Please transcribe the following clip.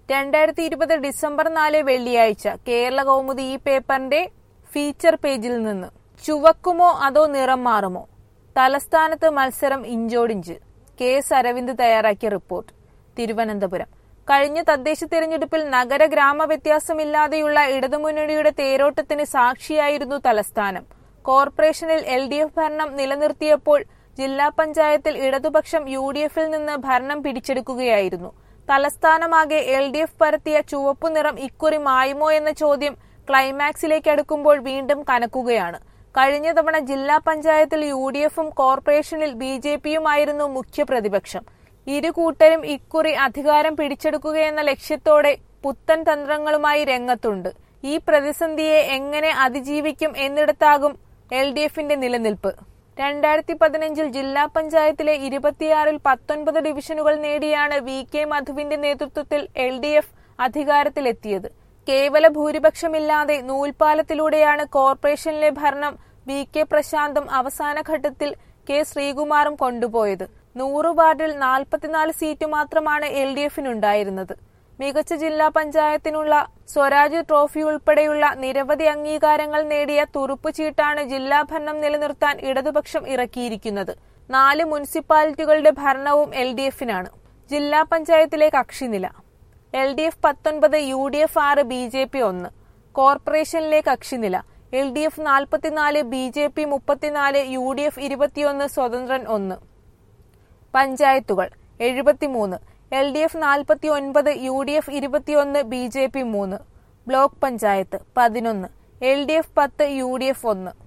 രണ്ടായിരത്തി ഇരുപത് ഡിസംബർ നാല് വെള്ളിയാഴ്ച കേരള കൗമുദി ഈ പേപ്പറിന്റെ ഫീച്ചർ പേജിൽ നിന്ന് ചുവക്കുമോ അതോ നിറം മാറുമോ തലസ്ഥാനത്ത് മത്സരം ഇഞ്ചോടിഞ്ച് കെ എസ് അരവിന്ദ് തയ്യാറാക്കിയ റിപ്പോർട്ട് തിരുവനന്തപുരം കഴിഞ്ഞ തദ്ദേശ തെരഞ്ഞെടുപ്പിൽ നഗര ഗ്രാമ വ്യത്യാസമില്ലാതെയുള്ള ഇടതുമുന്നണിയുടെ തേരോട്ടത്തിന് സാക്ഷിയായിരുന്നു തലസ്ഥാനം കോർപ്പറേഷനിൽ എൽ ഡി എഫ് ഭരണം നിലനിർത്തിയപ്പോൾ ജില്ലാ പഞ്ചായത്തിൽ ഇടതുപക്ഷം യു ഡി എഫിൽ നിന്ന് ഭരണം പിടിച്ചെടുക്കുകയായിരുന്നു തലസ്ഥാനമാകെ എൽ ഡി എഫ് പരത്തിയ ചുവപ്പു നിറം ഇക്കുറി മായുമോ എന്ന ചോദ്യം ക്ലൈമാക്സിലേക്ക് അടുക്കുമ്പോൾ വീണ്ടും കനക്കുകയാണ് കഴിഞ്ഞ തവണ ജില്ലാ പഞ്ചായത്തിൽ യു ഡി എഫും കോർപ്പറേഷനിൽ ബി ജെ പിയുമായിരുന്നു മുഖ്യ പ്രതിപക്ഷം ഇരു കൂട്ടരും ഇക്കുറി അധികാരം പിടിച്ചെടുക്കുകയെന്ന ലക്ഷ്യത്തോടെ പുത്തൻ തന്ത്രങ്ങളുമായി രംഗത്തുണ്ട് ഈ പ്രതിസന്ധിയെ എങ്ങനെ അതിജീവിക്കും എന്നിടത്താകും എൽ ഡി എഫിന്റെ നിലനിൽപ്പ് രണ്ടായിരത്തി പതിനഞ്ചിൽ ജില്ലാ പഞ്ചായത്തിലെ ഇരുപത്തിയാറിൽ പത്തൊൻപത് ഡിവിഷനുകൾ നേടിയാണ് വി കെ മധുവിന്റെ നേതൃത്വത്തിൽ എൽ ഡി എഫ് അധികാരത്തിലെത്തിയത് കേവല ഭൂരിപക്ഷമില്ലാതെ നൂൽപാലത്തിലൂടെയാണ് കോർപ്പറേഷനിലെ ഭരണം വി കെ പ്രശാന്തും അവസാന ഘട്ടത്തിൽ കെ ശ്രീകുമാറും കൊണ്ടുപോയത് നൂറ് വാർഡിൽ നാൽപ്പത്തിനാല് സീറ്റ് മാത്രമാണ് എൽ ഡി എഫിനുണ്ടായിരുന്നത് മികച്ച ജില്ലാ പഞ്ചായത്തിനുള്ള സ്വരാജ് ട്രോഫി ഉൾപ്പെടെയുള്ള നിരവധി അംഗീകാരങ്ങൾ നേടിയ തുറുപ്പ് ചീട്ടാണ് ജില്ലാ ഭരണം നിലനിർത്താൻ ഇടതുപക്ഷം ഇറക്കിയിരിക്കുന്നത് നാല് മുനിസിപ്പാലിറ്റികളുടെ ഭരണവും എൽ ഡി എഫിനാണ് ജില്ലാ പഞ്ചായത്തിലെ കക്ഷിനില എൽ ഡി എഫ് പത്തൊൻപത് യു ഡി എഫ് ആറ് ബി ജെ പി ഒന്ന് കോർപ്പറേഷനിലെ കക്ഷിനില എൽ ഡി എഫ് നാൽപ്പത്തിനാല് ബി ജെ പി മുപ്പത്തിനാല് യു ഡി എഫ് ഇരുപത്തിയൊന്ന് സ്വതന്ത്രൻ ഒന്ന് പഞ്ചായത്തുകൾ എഴുപത്തിമൂന്ന് എൽ ഡി എഫ് നാൽപ്പത്തി ഒൻപത് യു ഡി എഫ് ഇരുപത്തിയൊന്ന് ബി ജെ പി മൂന്ന് ബ്ലോക്ക് പഞ്ചായത്ത് പതിനൊന്ന് എൽ ഡി എഫ് പത്ത് യു ഡി എഫ് ഒന്ന്